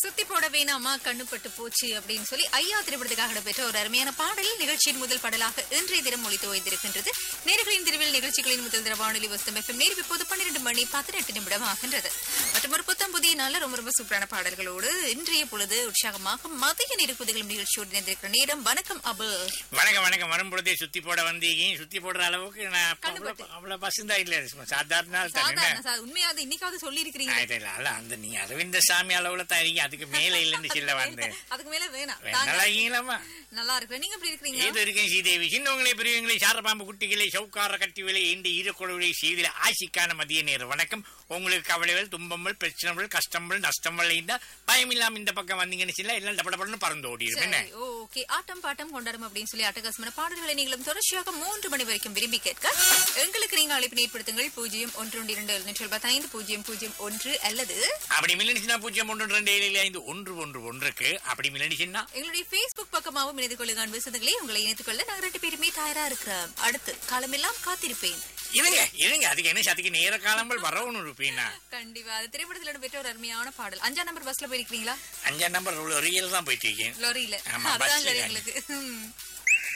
சுத்தி போட வேணாமா கண்ணுப்பட்டு போச்சு அப்படின்னு சொல்லி ஐயா திரைப்படத்துக்காக இடம்பெற்ற ஒரு அருமையான பாடல் நிகழ்ச்சியின் முதல் பாடலாக இன்றைய தினம் ஒழித்து ஓய்ந்திருக்கின்றது நேர்களின் திருவில் நிகழ்ச்சிகளின் முதல் தின வானொலி வசந்தம் எஃப்எம் நேரம் இப்போது பன்னிரண்டு மணி பதினெட்டு நிமிடம் ஆகின்றது மற்றும் ஒரு புத்தம் புதிய நாள்ல ரொம்ப ரொம்ப சூப்பரான பாடல்களோடு இன்றைய பொழுது உற்சாகமாக மதிய நெருக்குதிகளும் நிகழ்ச்சியோடு இணைந்திருக்கிற நேரம் வணக்கம் அபுல் வணக்கம் வணக்கம் வரும்பொழுதே சுத்தி போட வந்தீங்க சுத்தி போடுற அளவுக்கு நான் அப்ப கண்டுபட்டு. அவ்வளவு அவ்வளவு பசுந்தா இல்ல சும்மா சாதாரண நாள் தானே சாதாரண சா- உண்மையாவது இன்னைக்காவது சொல்லி இருக்கிறீங்க ஆயிட்டு இல்ல அல்ல அந்த நீங்க அரவிந்த சாமி அளவுல தான் இருக்கீங்க அதுக்கு மேல இல்லைன்னு சொல்ல வந்தேன் அதுக்கு மேல வேணாம் தாங்க. நல்லா இருக்கீங்களாமா நல்லா இருக்கு நீங்க எப்படி இருக்கிறீங்க ஏதோ இருக்கேன் ஸ்ரீதேவி சின்னவங்களே பெரியவங்களே சாரபாம்பு குட்டிகளே சவுக்கார கட்டிவிலை இந்த ஈரக்குழவிலை செய்தில ஆசிக்கான மதிய நேரம் வணக்கம் உங்களுக்கு கவலைகள் துன்பங்கள் பிரச்சனைகள் கஷ்டங்கள் நஷ்டங்கள் இருந்தா பயமில்லாம இந்த பக்கம் வந்தீங்கன்னு சொல்ல எல்லாம் டப்படப்படன்னு பறந்து ஓடிடும் என்ன சரி, ஓகே ஆட்டம் பாட்டம் கொண்டாடும் அப்படின்னு சொல்லி அட்டகாசமான பாடல்களை நீங்களும் தொடர்ச்சியாக மூன்று மணி வரைக்கும் விரும்பி கேட்க எங்களுக்கு நீங்க அழைப்பு ஏற்படுத்துங்கள் பூஜ்ஜியம் ஒன்று ஒன்று இரண்டு எழுநூற்றி எழுபத்தி ஐந்து பூஜ்ஜியம் பூஜ்ஜியம் ஒன்று அல்லது அப்படி மில்லனிச்சுனா பூஜ்ஜியம் ஒன்று ரெண்டு ஏழு ஏழு ஐந்து ஒன்று ஒன்று ஒன்றுக்கு அப்படி மில்லனிச்சுன்னா எங்களுடைய Facebook பக்கமாகவும் இணைந்து கொள்ளுங்க அன்பு சொந்தங்களே உங்களை இணைத்துக் கொள்ள நாங்க ரெண்டு பேருமே தயாரா இருக்கிறோம் அடுத்து காலமெல்லாம் காத்திருப்பேன் இருங்க இருங்க அதுக்கு என்ன சத்துக்கு நேர காலங்கள் வரவணும் இருப்பீனா கண்டிப்பா அது திரைப்படத்தில் இடம்பெற்ற ஒரு அருமையான பாடல் அஞ்சாம் நம்பர் பஸ்ல போயிருக்கீங்களா அஞ்சாம் நம்பர் ரியல் தான் போயிட்டு இருக்கேன் லொரியில ஆமா, அதுதான் பஸ்ல சரி தான். எங்களுக்கு ம்.